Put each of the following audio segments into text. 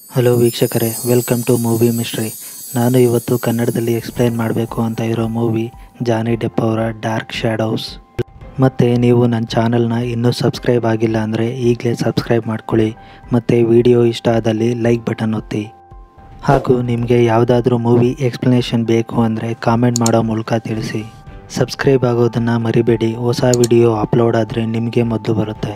hello ವೀಕ್ಷಕರೇ welcome to movie mystery ನಾನು ಇವತ್ತು ಕನ್ನಡದಲ್ಲಿ ಎಕ್ಸ್ಪ್ಲೈನ್ ಮಾಡಬೇಕು ಅಂತ ಇರೋ ಮೂವಿ ಜಾನಿ ಡೆಪ್ ಅವರ ಡಾರ್ಕ್ ಶ್ಯಾಡೋಸ್ ಮತ್ತು ನೀವು ನನ್ನ ಚಾನಲ್ನ ಇನ್ನೂ ಸಬ್ಸ್ಕ್ರೈಬ್ ಆಗಿಲ್ಲ ಅಂದರೆ ಈಗಲೇ ಸಬ್ಸ್ಕ್ರೈಬ್ ಮಾಡ್ಕೊಳ್ಳಿ ಮತ್ತು ವಿಡಿಯೋ ಇಷ್ಟ ಆದಲ್ಲಿ ಲೈಕ್ ಬಟನ್ ಒತ್ತಿ ಹಾಗೂ ನಿಮಗೆ ಯಾವುದಾದ್ರೂ ಮೂವಿ ಎಕ್ಸ್ಪ್ಲನೇಷನ್ ಬೇಕು ಅಂದರೆ ಕಾಮೆಂಟ್ ಮಾಡೋ ಮೂಲಕ ತಿಳಿಸಿ ಸಬ್ಸ್ಕ್ರೈಬ್ ಆಗೋದನ್ನು ಮರಿಬೇಡಿ ಹೊಸ ವಿಡಿಯೋ ಅಪ್ಲೋಡ್ ಆದರೆ ನಿಮಗೆ ಮೊದಲು ಬರುತ್ತೆ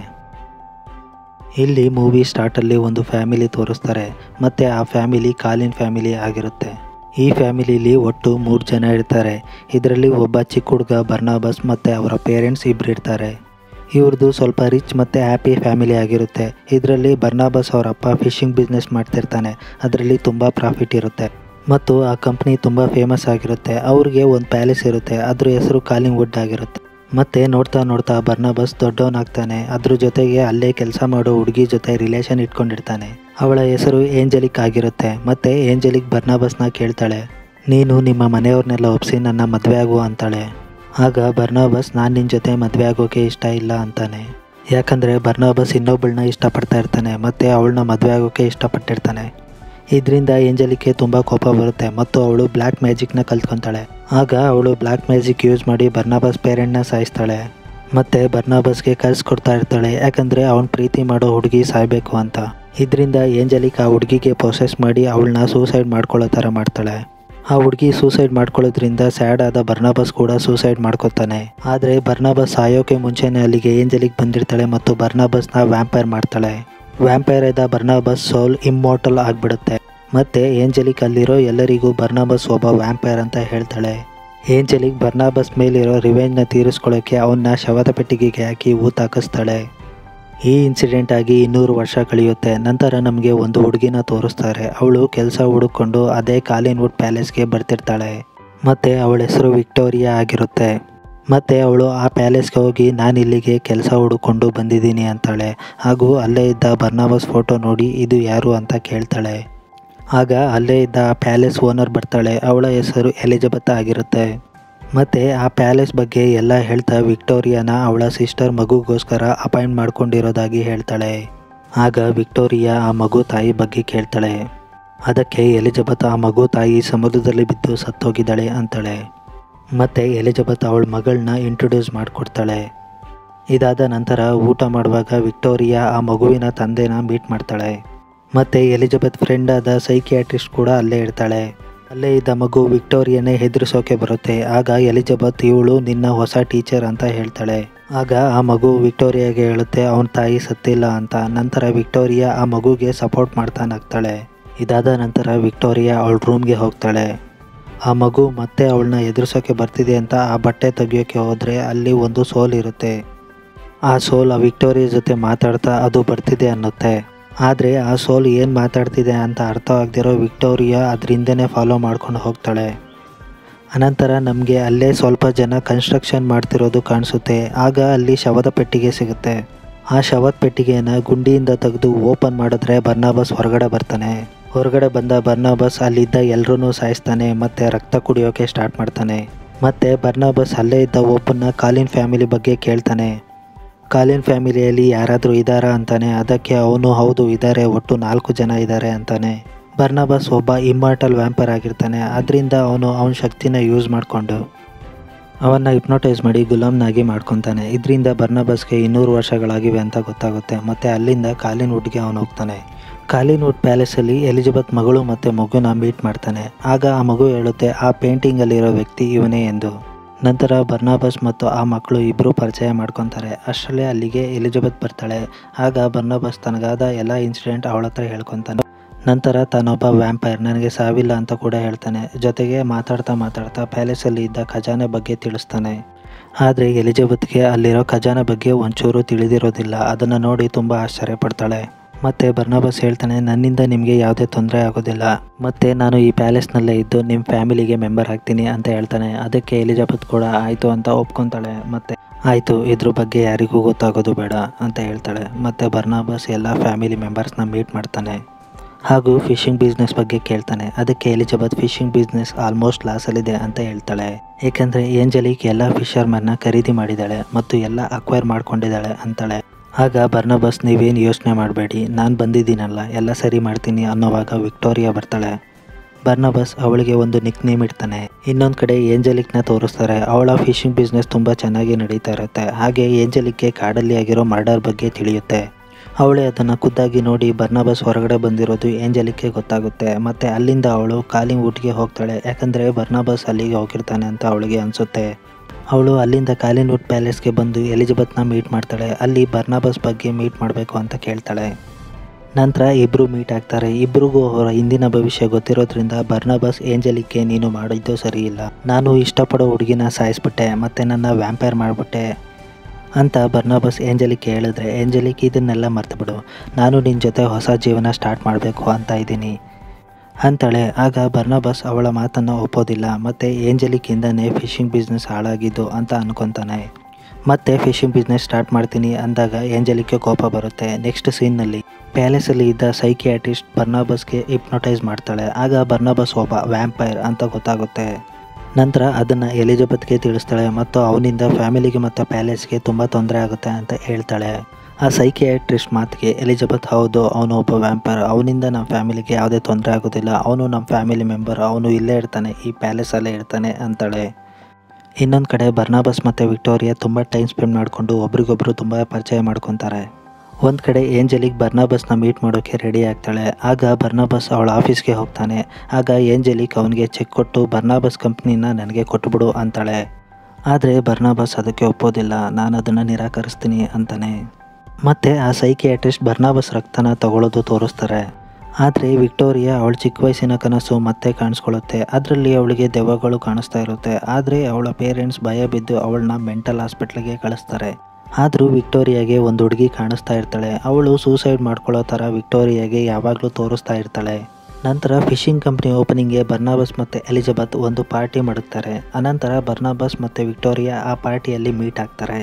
ಇಲ್ಲಿ ಮೂವಿ ಸ್ಟಾರ್ಟಲ್ಲಿ ಒಂದು ಫ್ಯಾಮಿಲಿ ತೋರಿಸ್ತಾರೆ ಮತ್ತು ಆ ಫ್ಯಾಮಿಲಿ ಕಾಲಿನ್ ಫ್ಯಾಮಿಲಿ ಆಗಿರುತ್ತೆ ಈ ಫ್ಯಾಮಿಲಿಲಿ ಒಟ್ಟು ಮೂರು ಜನ ಇರ್ತಾರೆ ಇದರಲ್ಲಿ ಒಬ್ಬ ಚಿಕ್ಕ ಹುಡುಗ ಬರ್ನಾಬಸ್ ಮತ್ತು ಅವರ ಪೇರೆಂಟ್ಸ್ ಇಬ್ಬರು ಇರ್ತಾರೆ ಇವ್ರದ್ದು ಸ್ವಲ್ಪ ರಿಚ್ ಮತ್ತು ಹ್ಯಾಪಿ ಫ್ಯಾಮಿಲಿ ಆಗಿರುತ್ತೆ ಇದರಲ್ಲಿ ಬರ್ನಾಬಸ್ ಅವರ ಅಪ್ಪ ಫಿಶಿಂಗ್ ಬಿಸ್ನೆಸ್ ಮಾಡ್ತಿರ್ತಾನೆ ಅದರಲ್ಲಿ ತುಂಬ ಪ್ರಾಫಿಟ್ ಇರುತ್ತೆ ಮತ್ತು ಆ ಕಂಪ್ನಿ ತುಂಬ ಫೇಮಸ್ ಆಗಿರುತ್ತೆ ಅವ್ರಿಗೆ ಒಂದು ಪ್ಯಾಲೇಸ್ ಇರುತ್ತೆ ಅದ್ರ ಹೆಸರು ಕಾಲಿಂಗ್ ವುಡ್ ಆಗಿರುತ್ತೆ ಮತ್ತೆ ನೋಡ್ತಾ ನೋಡ್ತಾ ಬರ್ನಾಬಸ್ ದೊಡ್ಡವನಾಗ್ತಾನೆ ಅದ್ರ ಜೊತೆಗೆ ಅಲ್ಲೇ ಕೆಲಸ ಮಾಡೋ ಹುಡುಗಿ ಜೊತೆ ರಿಲೇಷನ್ ಇಟ್ಕೊಂಡಿರ್ತಾನೆ ಅವಳ ಹೆಸರು ಏಂಜಲಿಕ್ ಆಗಿರುತ್ತೆ ಮತ್ತೆ ಏಂಜಲಿಕ್ ಬರ್ನಾಬಸ್ನ ಕೇಳ್ತಾಳೆ ನೀನು ನಿಮ್ಮ ಮನೆಯವ್ರನ್ನೆಲ್ಲ ಒಪ್ಸಿ ನನ್ನ ಮದುವೆ ಆಗು ಅಂತಾಳೆ ಆಗ ಬರ್ನಾಬಸ್ ನಾನು ನಿನ್ನ ಜೊತೆ ಮದುವೆ ಆಗೋಕೆ ಇಷ್ಟ ಇಲ್ಲ ಅಂತಾನೆ ಯಾಕಂದರೆ ಬರ್ನಾಬಸ್ ಇನ್ನೊಬ್ಬಳನ್ನ ಇಷ್ಟಪಡ್ತಾ ಇರ್ತಾನೆ ಮತ್ತು ಅವಳನ್ನ ಮದುವೆ ಆಗೋಕೆ ಇಷ್ಟಪಟ್ಟಿರ್ತಾನೆ ಇದರಿಂದ ಏಂಜಲಿಕ್ಕೆ ತುಂಬ ಕೋಪ ಬರುತ್ತೆ ಮತ್ತು ಅವಳು ಬ್ಲ್ಯಾಕ್ ಮ್ಯಾಜಿಕ್ನ ಕಲ್ತ್ಕೊತಾಳೆ ಆಗ ಅವಳು ಬ್ಲ್ಯಾಕ್ ಮ್ಯಾಜಿಕ್ ಯೂಸ್ ಮಾಡಿ ಬರ್ನಾಬಸ್ ಪೇರೆಂಟ್ನ ಸಾಯಿಸ್ತಾಳೆ ಮತ್ತು ಬರ್ನಾಬಸ್ಗೆ ಕಳಿಸ್ಕೊಡ್ತಾ ಇರ್ತಾಳೆ ಯಾಕಂದರೆ ಅವನು ಪ್ರೀತಿ ಮಾಡೋ ಹುಡುಗಿ ಸಾಯಬೇಕು ಅಂತ ಇದರಿಂದ ಏಂಜಲಿಕ್ ಆ ಹುಡುಗಿಗೆ ಪ್ರೊಸೆಸ್ ಮಾಡಿ ಅವಳನ್ನ ಸೂಸೈಡ್ ಮಾಡ್ಕೊಳ್ಳೋ ಥರ ಮಾಡ್ತಾಳೆ ಆ ಹುಡುಗಿ ಸೂಸೈಡ್ ಮಾಡ್ಕೊಳ್ಳೋದ್ರಿಂದ ಸ್ಯಾಡ್ ಆದ ಬರ್ನಾಬಸ್ ಕೂಡ ಸೂಸೈಡ್ ಮಾಡ್ಕೊತಾನೆ ಆದರೆ ಬರ್ನಾಬಸ್ ಸಾಯೋಕೆ ಮುಂಚೆನೇ ಅಲ್ಲಿಗೆ ಏಂಜಲಿಕ್ ಬಂದಿರ್ತಾಳೆ ಮತ್ತು ಬರ್ನಾಬಸ್ನ ವ್ಯಾಂಪೈರ್ ಮಾಡ್ತಾಳೆ ವ್ಯಾಂಪೈರ್ ಆದ ಬರ್ನಾಬಸ್ ಸೋಲ್ ಇಮ್ಮೋಟಲ್ ಆಗಿಬಿಡುತ್ತೆ ಮತ್ತು ಏಂಜಲಿಕ್ ಅಲ್ಲಿರೋ ಎಲ್ಲರಿಗೂ ಬರ್ನಾಬಸ್ ಒಬ್ಬ ವ್ಯಾಂಪೈರ್ ಅಂತ ಹೇಳ್ತಾಳೆ ಏಂಜಲಿಕ್ ಬರ್ನಾಬಸ್ ಮೇಲಿರೋ ರಿವೆಂಜ್ನ ತೀರಿಸ್ಕೊಳ್ಳೋಕ್ಕೆ ಅವನ್ನ ಶವದ ಪೆಟ್ಟಿಗೆಗೆ ಹಾಕಿ ಊತ ಹಾಕಿಸ್ತಾಳೆ ಈ ಇನ್ಸಿಡೆಂಟ್ ಆಗಿ ಇನ್ನೂರು ವರ್ಷ ಕಳೆಯುತ್ತೆ ನಂತರ ನಮಗೆ ಒಂದು ಹುಡುಗಿನ ತೋರಿಸ್ತಾರೆ ಅವಳು ಕೆಲಸ ಹುಡುಕೊಂಡು ಅದೇ ಕಾಲಿನ್ವುಡ್ ಪ್ಯಾಲೇಸ್ಗೆ ಬರ್ತಿರ್ತಾಳೆ ಮತ್ತು ಅವಳ ಹೆಸರು ವಿಕ್ಟೋರಿಯಾ ಆಗಿರುತ್ತೆ ಮತ್ತು ಅವಳು ಆ ಪ್ಯಾಲೇಸ್ಗೆ ಹೋಗಿ ನಾನು ಇಲ್ಲಿಗೆ ಕೆಲಸ ಹುಡುಕೊಂಡು ಬಂದಿದ್ದೀನಿ ಅಂತಾಳೆ ಹಾಗೂ ಅಲ್ಲೇ ಇದ್ದ ಬರ್ನಾಬಸ್ ಫೋಟೋ ನೋಡಿ ಇದು ಯಾರು ಅಂತ ಕೇಳ್ತಾಳೆ ಆಗ ಅಲ್ಲೇ ಇದ್ದ ಆ ಪ್ಯಾಲೇಸ್ ಓನರ್ ಬರ್ತಾಳೆ ಅವಳ ಹೆಸರು ಎಲಿಜಬೆತ್ ಆಗಿರುತ್ತೆ ಮತ್ತು ಆ ಪ್ಯಾಲೇಸ್ ಬಗ್ಗೆ ಎಲ್ಲ ಹೇಳ್ತಾ ವಿಕ್ಟೋರಿಯಾನ ಅವಳ ಸಿಸ್ಟರ್ ಮಗುಗೋಸ್ಕರ ಅಪಾಯಿಂಟ್ ಮಾಡ್ಕೊಂಡಿರೋದಾಗಿ ಹೇಳ್ತಾಳೆ ಆಗ ವಿಕ್ಟೋರಿಯಾ ಆ ಮಗು ತಾಯಿ ಬಗ್ಗೆ ಕೇಳ್ತಾಳೆ ಅದಕ್ಕೆ ಎಲಿಜಬೆತ್ ಆ ಮಗು ತಾಯಿ ಸಮುದ್ರದಲ್ಲಿ ಬಿದ್ದು ಸತ್ತೋಗಿದ್ದಾಳೆ ಅಂತಾಳೆ ಮತ್ತು ಎಲಿಜಬೆತ್ ಅವಳ ಮಗಳನ್ನ ಇಂಟ್ರೊಡ್ಯೂಸ್ ಮಾಡಿಕೊಡ್ತಾಳೆ ಇದಾದ ನಂತರ ಊಟ ಮಾಡುವಾಗ ವಿಕ್ಟೋರಿಯಾ ಆ ಮಗುವಿನ ತಂದೆನ ಮೀಟ್ ಮಾಡ್ತಾಳೆ ಮತ್ತು ಎಲಿಜಬೆತ್ ಫ್ರೆಂಡ್ ಆದ ಸೈಕಿಯಾಟ್ರಿಸ್ಟ್ ಕೂಡ ಅಲ್ಲೇ ಇರ್ತಾಳೆ ಅಲ್ಲೇ ಇದ್ದ ಮಗು ವಿಕ್ಟೋರಿಯನೇ ಹೆದರಿಸೋಕೆ ಬರುತ್ತೆ ಆಗ ಎಲಿಜಬೆತ್ ಇವಳು ನಿನ್ನ ಹೊಸ ಟೀಚರ್ ಅಂತ ಹೇಳ್ತಾಳೆ ಆಗ ಆ ಮಗು ವಿಕ್ಟೋರಿಯಾಗೆ ಹೇಳುತ್ತೆ ಅವನ ತಾಯಿ ಸತ್ತಿಲ್ಲ ಅಂತ ನಂತರ ವಿಕ್ಟೋರಿಯಾ ಆ ಮಗುಗೆ ಸಪೋರ್ಟ್ ಮಾಡ್ತಾ ನಗ್ತಾಳೆ ಇದಾದ ನಂತರ ವಿಕ್ಟೋರಿಯಾ ಅವಳ ರೂಮ್ಗೆ ಹೋಗ್ತಾಳೆ ಆ ಮಗು ಮತ್ತೆ ಅವಳನ್ನ ಎದುರಿಸೋಕೆ ಬರ್ತಿದೆ ಅಂತ ಆ ಬಟ್ಟೆ ತೆಗಿಯೋಕೆ ಹೋದರೆ ಅಲ್ಲಿ ಒಂದು ಸೋಲ್ ಇರುತ್ತೆ ಆ ಸೋಲ್ ಆ ವಿಕ್ಟೋರಿಯಾ ಜೊತೆ ಮಾತಾಡ್ತಾ ಅದು ಬರ್ತಿದೆ ಅನ್ನುತ್ತೆ ಆದರೆ ಆ ಸೋಲ್ ಏನು ಮಾತಾಡ್ತಿದೆ ಅಂತ ಅರ್ಥವಾಗದಿರೋ ವಿಕ್ಟೋರಿಯಾ ಅದರಿಂದನೇ ಫಾಲೋ ಮಾಡ್ಕೊಂಡು ಹೋಗ್ತಾಳೆ ಅನಂತರ ನಮಗೆ ಅಲ್ಲೇ ಸ್ವಲ್ಪ ಜನ ಕನ್ಸ್ಟ್ರಕ್ಷನ್ ಮಾಡ್ತಿರೋದು ಕಾಣಿಸುತ್ತೆ ಆಗ ಅಲ್ಲಿ ಶವದ ಪೆಟ್ಟಿಗೆ ಸಿಗುತ್ತೆ ಆ ಶವದ ಪೆಟ್ಟಿಗೆಯನ್ನು ಗುಂಡಿಯಿಂದ ತೆಗೆದು ಓಪನ್ ಮಾಡಿದ್ರೆ ಬರ್ನಾಬಸ್ ಹೊರಗಡೆ ಬರ್ತಾನೆ ಹೊರಗಡೆ ಬಂದ ಬರ್ನಾಬಸ್ ಅಲ್ಲಿದ್ದ ಎಲ್ಲರೂ ಸಾಯಿಸ್ತಾನೆ ಮತ್ತು ರಕ್ತ ಕುಡಿಯೋಕೆ ಸ್ಟಾರ್ಟ್ ಮಾಡ್ತಾನೆ ಮತ್ತು ಬರ್ನಾಬಸ್ ಅಲ್ಲೇ ಇದ್ದ ಒಬ್ಬನ ಕಾಲಿನ್ ಫ್ಯಾಮಿಲಿ ಬಗ್ಗೆ ಕೇಳ್ತಾನೆ ಕಾಲಿನ್ ಫ್ಯಾಮಿಲಿಯಲ್ಲಿ ಯಾರಾದರೂ ಇದ್ದಾರಾ ಅಂತಾನೆ ಅದಕ್ಕೆ ಅವನು ಹೌದು ಇದ್ದಾರೆ ಒಟ್ಟು ನಾಲ್ಕು ಜನ ಇದ್ದಾರೆ ಅಂತಾನೆ ಬರ್ನಾಬಸ್ ಒಬ್ಬ ಇಮ್ಮಾರ್ಟಲ್ ವ್ಯಾಂಪರ್ ಆಗಿರ್ತಾನೆ ಅದರಿಂದ ಅವನು ಅವನ ಶಕ್ತಿನ ಯೂಸ್ ಮಾಡಿಕೊಂಡು ಅವನ್ನ ಹಿಪ್ನೋಟೈಸ್ ಮಾಡಿ ಗುಲಾಮ್ನಾಗಿ ಮಾಡ್ಕೊತಾನೆ ಇದರಿಂದ ಬರ್ನಾಬಸ್ಗೆ ಇನ್ನೂರು ವರ್ಷಗಳಾಗಿವೆ ಅಂತ ಗೊತ್ತಾಗುತ್ತೆ ಮತ್ತು ಅಲ್ಲಿಂದ ಕಾಲಿನ್ ವುಡ್ಗೆ ಅವನು ಹೋಗ್ತಾನೆ ಕಾಲಿನ್ ವುಡ್ ಪ್ಯಾಲೇಸಲ್ಲಿ ಎಲಿಜಬೆತ್ ಮಗಳು ಮತ್ತು ಮಗುನ ಮೀಟ್ ಮಾಡ್ತಾನೆ ಆಗ ಆ ಮಗು ಹೇಳುತ್ತೆ ಆ ಪೇಂಟಿಂಗಲ್ಲಿರೋ ವ್ಯಕ್ತಿ ಇವನೇ ಎಂದು ನಂತರ ಬರ್ನಾಬಸ್ ಮತ್ತು ಆ ಮಕ್ಕಳು ಇಬ್ಬರು ಪರಿಚಯ ಮಾಡ್ಕೊತಾರೆ ಅಷ್ಟರಲ್ಲೇ ಅಲ್ಲಿಗೆ ಎಲಿಜಬೆತ್ ಬರ್ತಾಳೆ ಆಗ ಬರ್ನಾಬಸ್ ತನಗಾದ ಎಲ್ಲ ಇನ್ಸಿಡೆಂಟ್ ಅವಳ ಹತ್ರ ಹೇಳ್ಕೊತಾನೆ ನಂತರ ತಾನೊಬ್ಬ ವ್ಯಾಂಪೈರ್ ನನಗೆ ಸಾವಿಲ್ಲ ಅಂತ ಕೂಡ ಹೇಳ್ತಾನೆ ಜೊತೆಗೆ ಮಾತಾಡ್ತಾ ಮಾತಾಡ್ತಾ ಪ್ಯಾಲೇಸಲ್ಲಿ ಇದ್ದ ಖಜಾನೆ ಬಗ್ಗೆ ತಿಳಿಸ್ತಾನೆ ಆದರೆ ಎಲಿಜಬೆತ್ಗೆ ಅಲ್ಲಿರೋ ಖಜಾನೆ ಬಗ್ಗೆ ಒಂಚೂರು ತಿಳಿದಿರೋದಿಲ್ಲ ಅದನ್ನು ನೋಡಿ ತುಂಬ ಆಶ್ಚರ್ಯಪಡ್ತಾಳೆ ಮತ್ತು ಬರ್ನಾಬಸ್ ಹೇಳ್ತಾನೆ ನನ್ನಿಂದ ನಿಮಗೆ ಯಾವುದೇ ತೊಂದರೆ ಆಗೋದಿಲ್ಲ ಮತ್ತು ನಾನು ಈ ಪ್ಯಾಲೇಸ್ನಲ್ಲೇ ಇದ್ದು ನಿಮ್ಮ ಫ್ಯಾಮಿಲಿಗೆ ಮೆಂಬರ್ ಆಗ್ತೀನಿ ಅಂತ ಹೇಳ್ತಾನೆ ಅದಕ್ಕೆ ಎಲಿಜಬೆತ್ ಕೂಡ ಆಯಿತು ಅಂತ ಒಪ್ಕೊತಾಳೆ ಮತ್ತು ಆಯಿತು ಇದ್ರ ಬಗ್ಗೆ ಯಾರಿಗೂ ಗೊತ್ತಾಗೋದು ಬೇಡ ಅಂತ ಹೇಳ್ತಾಳೆ ಮತ್ತು ಬರ್ನಾಬಸ್ ಎಲ್ಲ ಫ್ಯಾಮಿಲಿ ಮೆಂಬರ್ಸ್ನ ಮೀಟ್ ಮಾಡ್ತಾನೆ ಹಾಗೂ ಫಿಶಿಂಗ್ ಬಿಸ್ನೆಸ್ ಬಗ್ಗೆ ಕೇಳ್ತಾನೆ ಅದಕ್ಕೆ ಎಲಿಜಬೆತ್ ಫಿಶಿಂಗ್ ಬಿಸ್ನೆಸ್ ಆಲ್ಮೋಸ್ಟ್ ಲಾಸಲ್ಲಿದೆ ಅಂತ ಹೇಳ್ತಾಳೆ ಏಕೆಂದರೆ ಏಂಜಲಿಕ್ ಎಲ್ಲ ಫಿಶರ್ಮನ್ನ ಖರೀದಿ ಮಾಡಿದ್ದಾಳೆ ಮತ್ತು ಎಲ್ಲ ಅಕ್ವೈರ್ ಮಾಡ್ಕೊಂಡಿದ್ದಾಳೆ ಅಂತಾಳೆ ಆಗ ಬರ್ನಬಸ್ ನೀವೇನು ಯೋಚನೆ ಮಾಡಬೇಡಿ ನಾನು ಬಂದಿದ್ದೀನಲ್ಲ ಎಲ್ಲ ಸರಿ ಮಾಡ್ತೀನಿ ಅನ್ನೋವಾಗ ವಿಕ್ಟೋರಿಯಾ ಬರ್ತಾಳೆ ಬರ್ನಬಸ್ ಅವಳಿಗೆ ಒಂದು ನಿಕ್ ನೇಮ್ ಇಡ್ತಾನೆ ಇನ್ನೊಂದು ಕಡೆ ಏಂಜಲಿಕ್ನ ತೋರಿಸ್ತಾರೆ ಅವಳ ಫಿಶಿಂಗ್ ಬಿಸ್ನೆಸ್ ತುಂಬ ಚೆನ್ನಾಗಿ ನಡೀತಾ ಇರುತ್ತೆ ಹಾಗೆ ಏಂಜಲಿಕ್ಗೆ ಕಾಡಲ್ಲಿ ಆಗಿರೋ ಮರ್ಡರ್ ಬಗ್ಗೆ ತಿಳಿಯುತ್ತೆ ಅವಳೇ ಅದನ್ನು ಖುದ್ದಾಗಿ ನೋಡಿ ಬರ್ನಬಸ್ ಹೊರಗಡೆ ಬಂದಿರೋದು ಏಂಜಲಿಕ್ಗೆ ಗೊತ್ತಾಗುತ್ತೆ ಮತ್ತು ಅಲ್ಲಿಂದ ಅವಳು ಕಾಲಿಂಗ್ ಊಟಿಗೆ ಹೋಗ್ತಾಳೆ ಯಾಕಂದರೆ ಬರ್ನಬಸ್ ಅಲ್ಲಿಗೆ ಹೋಗಿರ್ತಾನೆ ಅಂತ ಅವಳಿಗೆ ಅನಿಸುತ್ತೆ ಅವಳು ಅಲ್ಲಿಂದ ಕಾಲಿನ್ವುಡ್ ಪ್ಯಾಲೇಸ್ಗೆ ಬಂದು ಎಲಿಜಬೆತ್ನ ಮೀಟ್ ಮಾಡ್ತಾಳೆ ಅಲ್ಲಿ ಬರ್ನಾಬಸ್ ಬಗ್ಗೆ ಮೀಟ್ ಮಾಡಬೇಕು ಅಂತ ಕೇಳ್ತಾಳೆ ನಂತರ ಇಬ್ಬರು ಮೀಟ್ ಆಗ್ತಾರೆ ಇಬ್ಬರಿಗೂ ಅವರ ಹಿಂದಿನ ಭವಿಷ್ಯ ಗೊತ್ತಿರೋದ್ರಿಂದ ಬರ್ನಾಬಸ್ ಏಂಜಲಿಕ್ಗೆ ನೀನು ಮಾಡಿದ್ದು ಸರಿ ಇಲ್ಲ ನಾನು ಇಷ್ಟಪಡೋ ಹುಡುಗಿನ ಸಾಯಿಸ್ಬಿಟ್ಟೆ ಮತ್ತು ನನ್ನ ವ್ಯಾಂಪೈರ್ ಮಾಡಿಬಿಟ್ಟೆ ಅಂತ ಬರ್ನಾಬಸ್ ಏಂಜಲಿಕ್ ಹೇಳಿದ್ರೆ ಏಂಜಲಿಕ್ ಇದನ್ನೆಲ್ಲ ಮರ್ತುಬಿಡು ನಾನು ನಿನ್ನ ಜೊತೆ ಹೊಸ ಜೀವನ ಸ್ಟಾರ್ಟ್ ಮಾಡಬೇಕು ಅಂತ ಇದ್ದೀನಿ ಅಂತಾಳೆ ಆಗ ಬರ್ನಬಸ್ ಅವಳ ಮಾತನ್ನು ಒಪ್ಪೋದಿಲ್ಲ ಮತ್ತು ಏಂಜಲಿಕ್ಕಿಂದನೇ ಫಿಶಿಂಗ್ ಬಿಸ್ನೆಸ್ ಹಾಳಾಗಿದ್ದು ಅಂತ ಅನ್ಕೊತಾನೆ ಮತ್ತೆ ಫಿಶಿಂಗ್ ಬಿಸ್ನೆಸ್ ಸ್ಟಾರ್ಟ್ ಮಾಡ್ತೀನಿ ಅಂದಾಗ ಏಂಜಲಿಕ್ಗೆ ಕೋಪ ಬರುತ್ತೆ ನೆಕ್ಸ್ಟ್ ಸೀನ್ನಲ್ಲಿ ಪ್ಯಾಲೇಸಲ್ಲಿ ಇದ್ದ ಸೈಕಿಯಾಟ್ರಿಸ್ಟ್ ಬರ್ನಾಬಸ್ಗೆ ಹಿಪ್ನೋಟೈಸ್ ಮಾಡ್ತಾಳೆ ಆಗ ಬರ್ನಾಬಸ್ ಒಬ್ಬ ವ್ಯಾಂಪೈರ್ ಅಂತ ಗೊತ್ತಾಗುತ್ತೆ ನಂತರ ಅದನ್ನು ಎಲಿಜಬೆತ್ಗೆ ತಿಳಿಸ್ತಾಳೆ ಮತ್ತು ಅವನಿಂದ ಫ್ಯಾಮಿಲಿಗೆ ಮತ್ತು ಪ್ಯಾಲೇಸ್ಗೆ ತುಂಬ ತೊಂದರೆ ಆಗುತ್ತೆ ಅಂತ ಹೇಳ್ತಾಳೆ ಆ ಸೈಕಿಯಾಟ್ರಿಸ್ಟ್ ಮಾತಿಗೆ ಎಲಿಜಬೆತ್ ಹೌದು ಅವನು ಒಬ್ಬ ವ್ಯಾಂಪರ್ ಅವನಿಂದ ನಮ್ಮ ಫ್ಯಾಮಿಲಿಗೆ ಯಾವುದೇ ತೊಂದರೆ ಆಗೋದಿಲ್ಲ ಅವನು ನಮ್ಮ ಫ್ಯಾಮಿಲಿ ಮೆಂಬರ್ ಅವನು ಇಲ್ಲೇ ಇರ್ತಾನೆ ಈ ಪ್ಯಾಲೇಸಲ್ಲೇ ಇರ್ತಾನೆ ಅಂತಾಳೆ ಇನ್ನೊಂದು ಕಡೆ ಬರ್ನಾಬಸ್ ಮತ್ತು ವಿಕ್ಟೋರಿಯಾ ತುಂಬ ಟೈಮ್ ಸ್ಪೆಂಡ್ ಮಾಡಿಕೊಂಡು ಒಬ್ರಿಗೊಬ್ರು ತುಂಬ ಪರಿಚಯ ಮಾಡ್ಕೊತಾರೆ ಒಂದು ಕಡೆ ಏಂಜಲಿಕ್ ಬರ್ನಾಬಸ್ನ ಮೀಟ್ ಮಾಡೋಕ್ಕೆ ರೆಡಿ ಆಗ್ತಾಳೆ ಆಗ ಬರ್ನಾಬಸ್ ಅವಳ ಆಫೀಸ್ಗೆ ಹೋಗ್ತಾನೆ ಆಗ ಏಂಜಲಿಕ್ ಅವನಿಗೆ ಚೆಕ್ ಕೊಟ್ಟು ಬರ್ನಾಬಸ್ ಕಂಪ್ನಿನ ನನಗೆ ಕೊಟ್ಟುಬಿಡು ಅಂತಾಳೆ ಆದರೆ ಬರ್ನಾಬಸ್ ಅದಕ್ಕೆ ಒಪ್ಪೋದಿಲ್ಲ ನಾನು ಅದನ್ನು ನಿರಾಕರಿಸ್ತೀನಿ ಅಂತಾನೆ ಮತ್ತು ಆ ಸೈಕಿಯಾಟ್ರಿಸ್ಟ್ ಬರ್ನಾಬಸ್ ರಕ್ತನ ತಗೊಳ್ಳೋದು ತೋರಿಸ್ತಾರೆ ಆದರೆ ವಿಕ್ಟೋರಿಯಾ ಅವಳ ಚಿಕ್ಕ ವಯಸ್ಸಿನ ಕನಸು ಮತ್ತೆ ಕಾಣಿಸ್ಕೊಳ್ಳುತ್ತೆ ಅದರಲ್ಲಿ ಅವಳಿಗೆ ದೆವ್ವಗಳು ಕಾಣಿಸ್ತಾ ಇರುತ್ತೆ ಆದರೆ ಅವಳ ಪೇರೆಂಟ್ಸ್ ಭಯ ಬಿದ್ದು ಅವಳನ್ನ ಮೆಂಟಲ್ ಹಾಸ್ಪಿಟ್ಲಿಗೆ ಕಳಿಸ್ತಾರೆ ಆದರೂ ವಿಕ್ಟೋರಿಯಾಗೆ ಒಂದು ಹುಡುಗಿ ಕಾಣಿಸ್ತಾ ಇರ್ತಾಳೆ ಅವಳು ಸೂಸೈಡ್ ಮಾಡ್ಕೊಳ್ಳೋ ಥರ ವಿಕ್ಟೋರಿಯಾಗೆ ಯಾವಾಗಲೂ ತೋರಿಸ್ತಾ ಇರ್ತಾಳೆ ನಂತರ ಫಿಶಿಂಗ್ ಕಂಪ್ನಿ ಓಪನಿಂಗ್ಗೆ ಬರ್ನಾಬಸ್ ಮತ್ತು ಎಲಿಜಬೆತ್ ಒಂದು ಪಾರ್ಟಿ ಮಾಡುತ್ತಾರೆ ಅನಂತರ ಬರ್ನಾಬಸ್ ಮತ್ತು ವಿಕ್ಟೋರಿಯಾ ಆ ಪಾರ್ಟಿಯಲ್ಲಿ ಮೀಟ್ ಆಗ್ತಾರೆ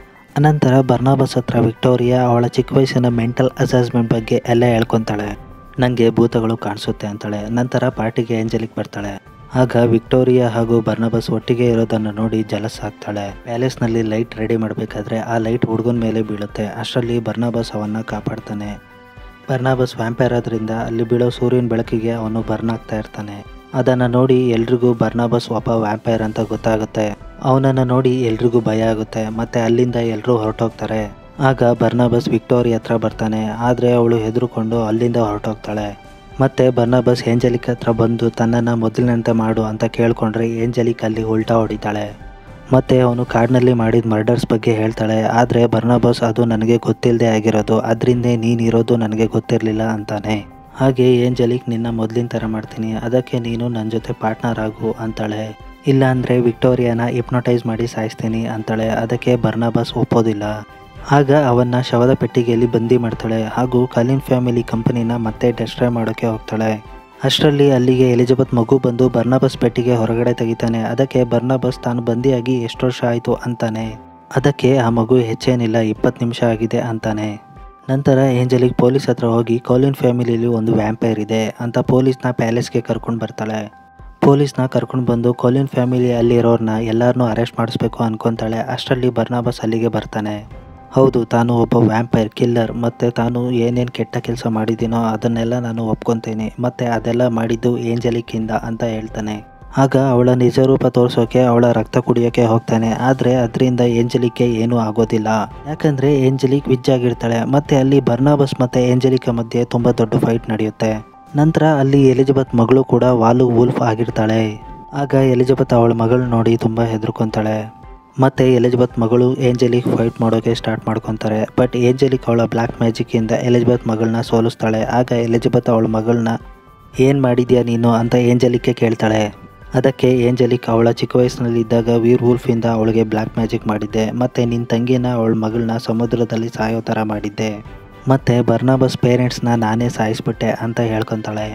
ಅನಂತರ ಬರ್ನಾಬಸ್ ಹತ್ರ ವಿಕ್ಟೋರಿಯಾ ಅವಳ ಚಿಕ್ಕ ವಯಸ್ಸಿನ ಮೆಂಟಲ್ ಅಸೆಸ್ಮೆಂಟ್ ಬಗ್ಗೆ ಎಲ್ಲ ಹೇಳ್ಕೊತಾಳೆ ನನಗೆ ಭೂತಗಳು ಕಾಣಿಸುತ್ತೆ ಅಂತಾಳೆ ನಂತರ ಪಾರ್ಟಿಗೆ ಏಂಜಲಿಕ್ ಬರ್ತಾಳೆ ಆಗ ವಿಕ್ಟೋರಿಯಾ ಹಾಗೂ ಬರ್ನಬಸ್ ಒಟ್ಟಿಗೆ ಇರೋದನ್ನು ನೋಡಿ ಜಲಸ್ ಆಗ್ತಾಳೆ ಪ್ಯಾಲೇಸ್ನಲ್ಲಿ ಲೈಟ್ ರೆಡಿ ಮಾಡಬೇಕಾದ್ರೆ ಆ ಲೈಟ್ ಹುಡುಗನ ಮೇಲೆ ಬೀಳುತ್ತೆ ಅಷ್ಟರಲ್ಲಿ ಬರ್ನಾಬಸ್ ಅವನ್ನ ಕಾಪಾಡ್ತಾನೆ ಬರ್ನಾಬಸ್ ವ್ಯಾಂಪೈರ್ ಆದ್ರಿಂದ ಅಲ್ಲಿ ಬೀಳೋ ಸೂರ್ಯನ ಬೆಳಕಿಗೆ ಅವನು ಬರ್ನ್ ಆಗ್ತಾ ಇರ್ತಾನೆ ಅದನ್ನು ನೋಡಿ ಎಲ್ರಿಗೂ ಬರ್ನಾಬಸ್ ಒಬ್ಬ ವ್ಯಾಂಪೈರ್ ಅಂತ ಗೊತ್ತಾಗುತ್ತೆ ಅವನನ್ನು ನೋಡಿ ಎಲ್ರಿಗೂ ಭಯ ಆಗುತ್ತೆ ಮತ್ತು ಅಲ್ಲಿಂದ ಎಲ್ಲರೂ ಹೊರಟೋಗ್ತಾರೆ ಆಗ ಬರ್ನಾಬಸ್ ವಿಕ್ಟೋರಿ ಹತ್ರ ಬರ್ತಾನೆ ಆದರೆ ಅವಳು ಹೆದರ್ಕೊಂಡು ಅಲ್ಲಿಂದ ಹೊರಟೋಗ್ತಾಳೆ ಮತ್ತೆ ಬರ್ನಾಬಸ್ ಏಂಜಲಿಕ್ ಹತ್ರ ಬಂದು ತನ್ನನ್ನು ಮೊದಲಿನಂತೆ ಮಾಡು ಅಂತ ಕೇಳ್ಕೊಂಡ್ರೆ ಏಂಜಲಿಕ್ ಅಲ್ಲಿ ಉಲ್ಟಾ ಹೊಡಿತಾಳೆ ಮತ್ತೆ ಅವನು ಕಾಡಿನಲ್ಲಿ ಮಾಡಿದ ಮರ್ಡರ್ಸ್ ಬಗ್ಗೆ ಹೇಳ್ತಾಳೆ ಆದರೆ ಬರ್ನಾಬಸ್ ಅದು ನನಗೆ ಗೊತ್ತಿಲ್ಲದೆ ಆಗಿರೋದು ಅದರಿಂದ ನೀನಿರೋದು ನನಗೆ ಗೊತ್ತಿರಲಿಲ್ಲ ಅಂತಾನೆ ಹಾಗೆ ಏಂಜಲಿಕ್ ನಿನ್ನ ಮೊದಲಿನ ಥರ ಮಾಡ್ತೀನಿ ಅದಕ್ಕೆ ನೀನು ನನ್ನ ಜೊತೆ ಪಾರ್ಟ್ನರ್ ಆಗು ಅಂತಾಳೆ ಇಲ್ಲ ಅಂದರೆ ವಿಕ್ಟೋರಿಯಾನ ಹಿಪ್ನೋಟೈಸ್ ಮಾಡಿ ಸಾಯಿಸ್ತೀನಿ ಅಂತಾಳೆ ಅದಕ್ಕೆ ಬರ್ನಾಬಸ್ ಒಪ್ಪೋದಿಲ್ಲ ಆಗ ಅವನ್ನ ಶವದ ಪೆಟ್ಟಿಗೆಯಲ್ಲಿ ಬಂದಿ ಮಾಡ್ತಾಳೆ ಹಾಗೂ ಕಲಿನ್ ಫ್ಯಾಮಿಲಿ ಕಂಪನಿನ ಮತ್ತೆ ಡೆಸ್ಟ್ರಾಯ್ ಮಾಡೋಕ್ಕೆ ಹೋಗ್ತಾಳೆ ಅಷ್ಟರಲ್ಲಿ ಅಲ್ಲಿಗೆ ಎಲಿಜಬೆತ್ ಮಗು ಬಂದು ಬರ್ನಾಬಸ್ ಪೆಟ್ಟಿಗೆ ಹೊರಗಡೆ ತೆಗಿತಾನೆ ಅದಕ್ಕೆ ಬರ್ನಾಬಸ್ ತಾನು ಬಂದಿಯಾಗಿ ಎಷ್ಟು ವರ್ಷ ಆಯಿತು ಅಂತಾನೆ ಅದಕ್ಕೆ ಆ ಮಗು ಹೆಚ್ಚೇನಿಲ್ಲ ಇಪ್ಪತ್ತು ನಿಮಿಷ ಆಗಿದೆ ಅಂತಾನೆ ನಂತರ ಏಂಜಲಿಕ್ ಪೊಲೀಸ್ ಹತ್ರ ಹೋಗಿ ಕೋಲಿನ್ ಫ್ಯಾಮಿಲಿಯಲ್ಲಿ ಒಂದು ವ್ಯಾಂಪೈರ್ ಇದೆ ಅಂತ ಪೊಲೀಸ್ನ ಪ್ಯಾಲೇಸ್ಗೆ ಕರ್ಕೊಂಡು ಬರ್ತಾಳೆ ಪೊಲೀಸ್ನ ಕರ್ಕೊಂಡು ಬಂದು ಕೋಲಿನ್ ಫ್ಯಾಮಿಲಿ ಅಲ್ಲಿರೋರ್ನ ಎಲ್ಲರನ್ನೂ ಅರೆಸ್ಟ್ ಮಾಡಿಸ್ಬೇಕು ಅನ್ಕೊತಾಳೆ ಅಷ್ಟರಲ್ಲಿ ಬರ್ನಾಬಸ್ ಅಲ್ಲಿಗೆ ಬರ್ತಾನೆ ಹೌದು ತಾನು ಒಬ್ಬ ವ್ಯಾಂಪೈರ್ ಕಿಲ್ಲರ್ ಮತ್ತು ತಾನು ಏನೇನು ಕೆಟ್ಟ ಕೆಲಸ ಮಾಡಿದ್ದೀನೋ ಅದನ್ನೆಲ್ಲ ನಾನು ಒಪ್ಕೊತೀನಿ ಮತ್ತು ಅದೆಲ್ಲ ಮಾಡಿದ್ದು ಏಂಜಲಿಕ್ಕಿಂದ ಅಂತ ಹೇಳ್ತಾನೆ ಆಗ ಅವಳ ನಿಜ ರೂಪ ತೋರಿಸೋಕೆ ಅವಳ ರಕ್ತ ಕುಡಿಯೋಕೆ ಹೋಗ್ತಾನೆ ಆದರೆ ಅದರಿಂದ ಏಂಜಲಿಕ್ಗೆ ಏನೂ ಆಗೋದಿಲ್ಲ ಯಾಕಂದರೆ ಏಂಜಲಿಕ್ ವಿಜ್ ಆಗಿರ್ತಾಳೆ ಮತ್ತು ಅಲ್ಲಿ ಬರ್ನಾಬಸ್ ಮತ್ತು ಏಂಜಲಿಕ ಮಧ್ಯೆ ತುಂಬ ದೊಡ್ಡ ಫೈಟ್ ನಡೆಯುತ್ತೆ ನಂತರ ಅಲ್ಲಿ ಎಲಿಜಬೆತ್ ಮಗಳು ಕೂಡ ವಾಲು ವೂಲ್ಫ್ ಆಗಿರ್ತಾಳೆ ಆಗ ಎಲಿಜಬೆತ್ ಅವಳ ಮಗಳು ನೋಡಿ ತುಂಬ ಹೆದರ್ಕೊಂತಾಳೆ ಮತ್ತು ಎಲಿಜಬೆತ್ ಮಗಳು ಏಂಜಲಿಕ್ ಫೈಟ್ ಮಾಡೋಕೆ ಸ್ಟಾರ್ಟ್ ಮಾಡ್ಕೊತಾರೆ ಬಟ್ ಏಂಜಲಿಕ್ ಅವಳ ಬ್ಲ್ಯಾಕ್ ಮ್ಯಾಜಿಕ್ಕಿಂದ ಎಲಿಜಬೆತ್ ಮಗಳನ್ನ ಸೋಲಿಸ್ತಾಳೆ ಆಗ ಎಲಿಜಬೆತ್ ಅವಳ ಮಗಳನ್ನ ಏನು ಮಾಡಿದ್ಯಾ ನೀನು ಅಂತ ಏಂಜಲಿಕ್ಗೆ ಕೇಳ್ತಾಳೆ ಅದಕ್ಕೆ ಏಂಜಲಿಕ್ ಅವಳ ಚಿಕ್ಕ ವಯಸ್ಸಿನಲ್ಲಿದ್ದಾಗ ವೀರ್ ವೂಲ್ಫಿಂದ ಅವಳಿಗೆ ಬ್ಲ್ಯಾಕ್ ಮ್ಯಾಜಿಕ್ ಮಾಡಿದ್ದೆ ಮತ್ತು ನಿನ್ನ ತಂಗಿನ ಅವಳ ಮಗಳನ್ನ ಸಮುದ್ರದಲ್ಲಿ ಸಾಯೋ ಥರ ಮಾಡಿದ್ದೆ ಮತ್ತು ಬರ್ನಾಬಸ್ ಪೇರೆಂಟ್ಸ್ನ ನಾನೇ ಸಾಯಿಸ್ಬಿಟ್ಟೆ ಅಂತ ಹೇಳ್ಕೊತಾಳೆ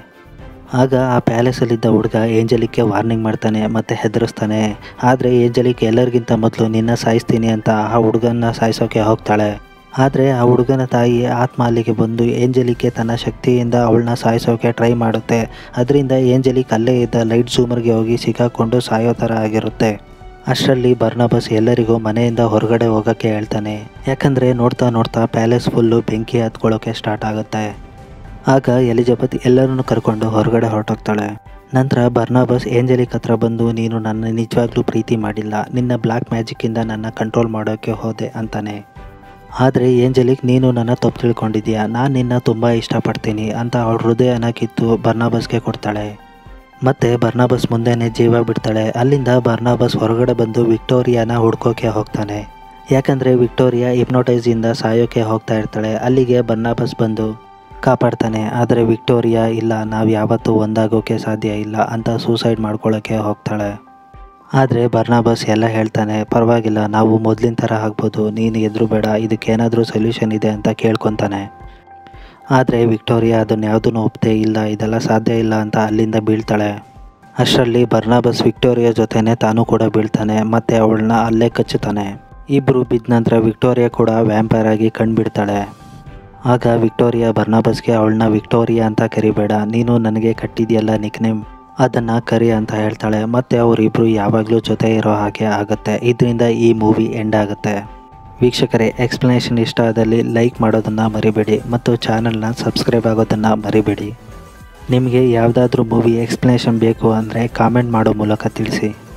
ಆಗ ಆ ಪ್ಯಾಲೇಸಲ್ಲಿದ್ದ ಹುಡುಗ ಏಂಜಲಿಕ್ಗೆ ವಾರ್ನಿಂಗ್ ಮಾಡ್ತಾನೆ ಮತ್ತು ಹೆದರಿಸ್ತಾನೆ ಆದರೆ ಏಂಜಲಿಕ್ ಎಲ್ಲರಿಗಿಂತ ಮೊದಲು ನಿನ್ನ ಸಾಯಿಸ್ತೀನಿ ಅಂತ ಆ ಹುಡುಗನ ಸಾಯಿಸೋಕೆ ಹೋಗ್ತಾಳೆ ಆದರೆ ಆ ಹುಡುಗನ ತಾಯಿ ಆತ್ಮ ಅಲ್ಲಿಗೆ ಬಂದು ಏಂಜಲಿಕ್ಗೆ ತನ್ನ ಶಕ್ತಿಯಿಂದ ಅವಳನ್ನ ಸಾಯಿಸೋಕೆ ಟ್ರೈ ಮಾಡುತ್ತೆ ಅದರಿಂದ ಏಂಜಲಿಕ್ ಅಲ್ಲೇ ಇದ್ದ ಲೈಟ್ ಝೂಮರ್ಗೆ ಹೋಗಿ ಸಿಕ್ಕಾಕೊಂಡು ಸಾಯೋ ಥರ ಆಗಿರುತ್ತೆ ಅಷ್ಟರಲ್ಲಿ ಬರ್ನಬಸ್ ಎಲ್ಲರಿಗೂ ಮನೆಯಿಂದ ಹೊರಗಡೆ ಹೋಗೋಕ್ಕೆ ಹೇಳ್ತಾನೆ ಯಾಕಂದರೆ ನೋಡ್ತಾ ನೋಡ್ತಾ ಪ್ಯಾಲೇಸ್ ಫುಲ್ಲು ಬೆಂಕಿ ಹತ್ಕೊಳ್ಳೋಕೆ ಸ್ಟಾರ್ಟ್ ಆಗುತ್ತೆ ಆಗ ಎಲಿಜಬೆತ್ ಎಲ್ಲರನ್ನು ಕರ್ಕೊಂಡು ಹೊರಗಡೆ ಹೊರಟೋಗ್ತಾಳೆ ನಂತರ ಬರ್ನಾಬಸ್ ಏಂಜಲಿಕ್ ಹತ್ರ ಬಂದು ನೀನು ನನ್ನ ನಿಜವಾಗ್ಲೂ ಪ್ರೀತಿ ಮಾಡಿಲ್ಲ ನಿನ್ನ ಬ್ಲ್ಯಾಕ್ ಮ್ಯಾಜಿಕ್ಕಿಂದ ನನ್ನ ಕಂಟ್ರೋಲ್ ಮಾಡೋಕ್ಕೆ ಹೋದೆ ಅಂತಾನೆ ಆದರೆ ಏಂಜಲಿಕ್ ನೀನು ನನ್ನ ತಪ್ಪು ತಿಳ್ಕೊಂಡಿದ್ಯಾ ನಾನು ನಿನ್ನ ತುಂಬ ಇಷ್ಟಪಡ್ತೀನಿ ಅಂತ ಅವಳ ಹೃದಯನ ಕಿತ್ತು ಬರ್ನಾಬಸ್ಗೆ ಕೊಡ್ತಾಳೆ ಮತ್ತೆ ಬರ್ನಾಬಸ್ ಮುಂದೆನೇ ಜೀವ ಬಿಡ್ತಾಳೆ ಅಲ್ಲಿಂದ ಬರ್ನಾಬಸ್ ಹೊರಗಡೆ ಬಂದು ವಿಕ್ಟೋರಿಯಾನ ಹುಡ್ಕೋಕೆ ಹೋಗ್ತಾನೆ ಯಾಕಂದರೆ ವಿಕ್ಟೋರಿಯಾ ಹಿಪ್ನೋಟೈಸಿಂದ ಸಾಯೋಕೆ ಹೋಗ್ತಾ ಇರ್ತಾಳೆ ಅಲ್ಲಿಗೆ ಬರ್ನಾಬಸ್ ಬಂದು ಕಾಪಾಡ್ತಾನೆ ಆದರೆ ವಿಕ್ಟೋರಿಯಾ ಇಲ್ಲ ನಾವು ಯಾವತ್ತೂ ಒಂದಾಗೋಕೆ ಸಾಧ್ಯ ಇಲ್ಲ ಅಂತ ಸೂಸೈಡ್ ಮಾಡ್ಕೊಳ್ಳೋಕ್ಕೆ ಹೋಗ್ತಾಳೆ ಆದರೆ ಬರ್ನಾಬಸ್ ಎಲ್ಲ ಹೇಳ್ತಾನೆ ಪರವಾಗಿಲ್ಲ ನಾವು ಮೊದಲಿನ ಥರ ಆಗ್ಬೋದು ನೀನು ಎದುರು ಬೇಡ ಇದಕ್ಕೇನಾದರೂ ಸೊಲ್ಯೂಷನ್ ಇದೆ ಅಂತ ಕೇಳ್ಕೊತಾನೆ ಆದರೆ ವಿಕ್ಟೋರಿಯಾ ಅದನ್ನು ಯಾವುದನ್ನು ಒಪ್ಪದೇ ಇಲ್ಲ ಇದೆಲ್ಲ ಸಾಧ್ಯ ಇಲ್ಲ ಅಂತ ಅಲ್ಲಿಂದ ಬೀಳ್ತಾಳೆ ಅಷ್ಟರಲ್ಲಿ ಬರ್ನಾಬಸ್ ವಿಕ್ಟೋರಿಯಾ ಜೊತೆನೇ ತಾನು ಕೂಡ ಬೀಳ್ತಾನೆ ಮತ್ತು ಅವಳನ್ನ ಅಲ್ಲೇ ಕಚ್ಚುತ್ತಾನೆ ಇಬ್ಬರು ಬಿದ್ದ ನಂತರ ವಿಕ್ಟೋರಿಯಾ ಕೂಡ ವ್ಯಾಂಪೈರ್ ಆಗಿ ಕಂಡುಬಿಡ್ತಾಳೆ ಆಗ ವಿಕ್ಟೋರಿಯಾ ಬರ್ನಾಬಸ್ಗೆ ಅವಳನ್ನ ವಿಕ್ಟೋರಿಯಾ ಅಂತ ಕರಿಬೇಡ ನೀನು ನನಗೆ ಕಟ್ಟಿದೆಯಲ್ಲ ನಿಕ್ನೇಮ್ ಅದನ್ನು ಕರಿ ಅಂತ ಹೇಳ್ತಾಳೆ ಮತ್ತು ಅವರಿಬ್ಬರು ಯಾವಾಗಲೂ ಜೊತೆ ಇರೋ ಹಾಗೆ ಆಗುತ್ತೆ ಇದರಿಂದ ಈ ಮೂವಿ ಎಂಡ್ ಆಗುತ್ತೆ ವೀಕ್ಷಕರೇ ಎಕ್ಸ್ಪ್ಲನೇಷನ್ ಇಷ್ಟ ಆದಲ್ಲಿ ಲೈಕ್ ಮಾಡೋದನ್ನು ಮರಿಬೇಡಿ ಮತ್ತು ಚಾನಲ್ನ ಸಬ್ಸ್ಕ್ರೈಬ್ ಆಗೋದನ್ನು ಮರಿಬೇಡಿ ನಿಮಗೆ ಯಾವುದಾದ್ರೂ ಮೂವಿ ಎಕ್ಸ್ಪ್ಲನೇಷನ್ ಬೇಕು ಅಂದರೆ ಕಾಮೆಂಟ್ ಮಾಡೋ ಮೂಲಕ ತಿಳಿಸಿ